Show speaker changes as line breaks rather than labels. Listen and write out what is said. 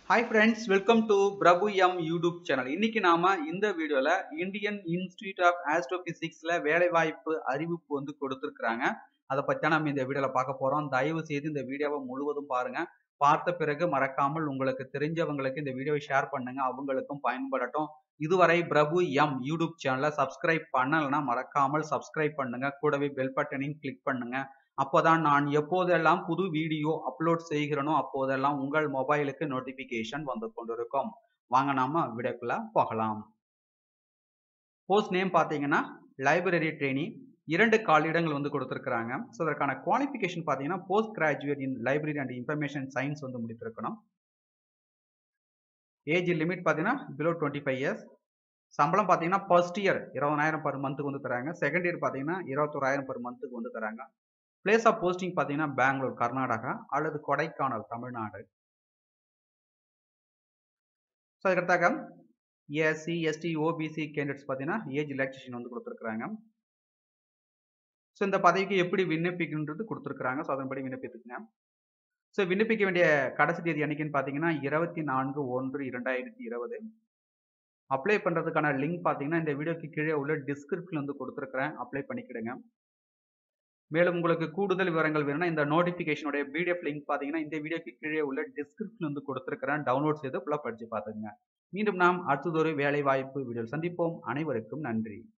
hi friends welcome to Prabhu M YouTube channel இன்னைக்கு நாம இந்த வீடியோல இந்தியன் இன்ஸ்டிடியூட் ஆஃப் ஆஸ்ட்ரோபிசிக்ஸ்ல வேலைவாய்ப்பு அறிவிப்பு வந்து கொடுத்துருக்காங்க அதை பத்தி நம்ம இந்த வீடியோல பார்க்க போறோம் தயவு செய்து இந்த வீடியோவை முழுவதும் பாருங்க பார்த்த பிறகு மறக்காமல் உங்களுக்கு தெரிஞ்சவங்களுக்கு இந்த வீடியோவை ஷேர் பண்ணுங்க அவங்களுக்கும் பயன்படட்டும் இதுவரை பிரபு எம் யூடியூப் சேனலை சப்ஸ்கிரைப் பண்ணலைன்னா மறக்காமல் சப்ஸ்கிரைப் பண்ணுங்க கூடவே பெல் பட்டனையும் கிளிக் பண்ணுங்க அப்போதான் நான் எப்போதெல்லாம் புது வீடியோ அப்லோட் செய்கிறனோ அப்போதெல்லாம் உங்கள் மொபைலுக்கு நோட்டிபிகேஷன் வந்து கொண்டிருக்கும் வாங்க நாம வீடியோக்குள்ள போகலாம் போஸ்ட் நேம் பார்த்தீங்கன்னா லைப்ரரி ட்ரெயினி இரண்டு காலிடங்கள் வந்து கொடுத்துருக்குறாங்க ஸோ அதற்கான குவாலிஃபிகேஷன் பார்த்தீங்கன்னா post graduate in library and information science வந்து முடித்திருக்கணும் ஏஜ் லிமிட் பார்த்தீங்கன்னா பிலோ டுவெண்ட்டி ஃபைவ் இயர்ஸ் சம்பளம் பார்த்தீங்கன்னா ஃபர்ஸ்ட் இயர் இருபதாயிரம் பர் மந்த்துக்கு வந்து தராங்க செகண்ட் இயர் பார்த்தீங்கன்னா இருபத்தோராயிரம் பர் மந்த்துக்கு வந்து தராங்க பிளேஸ் ஆஃப் போஸ்டிங் பார்த்தீங்கன்னா பெங்களூர் கர்நாடகா அல்லது Kodaikanal Tamil Nadu so அதுக்கடுத்தாக SC ST OBC candidates பார்த்தீங்கன்னா ஏஜ் ரிலாக்ஸேஷன் வந்து கொடுத்துருக்குறாங்க ஸோ இந்த பதவிக்கு எப்படி விண்ணப்பிக்கின்றது கொடுத்துருக்குறாங்க ஸோ அதன்படி விண்ணப்பித்துக்குங்க ஸோ விண்ணப்பிக்க வேண்டிய கடைசி தேதி என்னைக்குன்னு பார்த்தீங்கன்னா இருபத்தி நான்கு ஒன்று இரண்டாயிரத்தி இருபது அப்ளை பண்ணுறதுக்கான லிங்க் பார்த்தீங்கன்னா இந்த வீடியோக்கு கீழே உள்ள டிஸ்கிரிப்ஷன் வந்து கொடுத்துருக்குறேன் அப்ளை பண்ணிக்கிடுங்க மேலும் உங்களுக்கு கூடுதல் விவரங்கள் வேணும்னா இந்த நோட்டிஃபிகேஷனுடைய பிடிஎஃப் லிங்க் பார்த்தீங்கன்னா இந்த வீடியோக்கு கீழே உள்ள டிஸ்கிரிப்ஷன் வந்து கொடுத்துருக்கிறேன் டவுன்லோட் செய்து ஃபுல்லாக படித்து பார்த்துங்க மீண்டும் நாம் அடுத்ததொரு வேலை வாய்ப்பு வீடியோ சந்திப்போம் அனைவருக்கும் நன்றி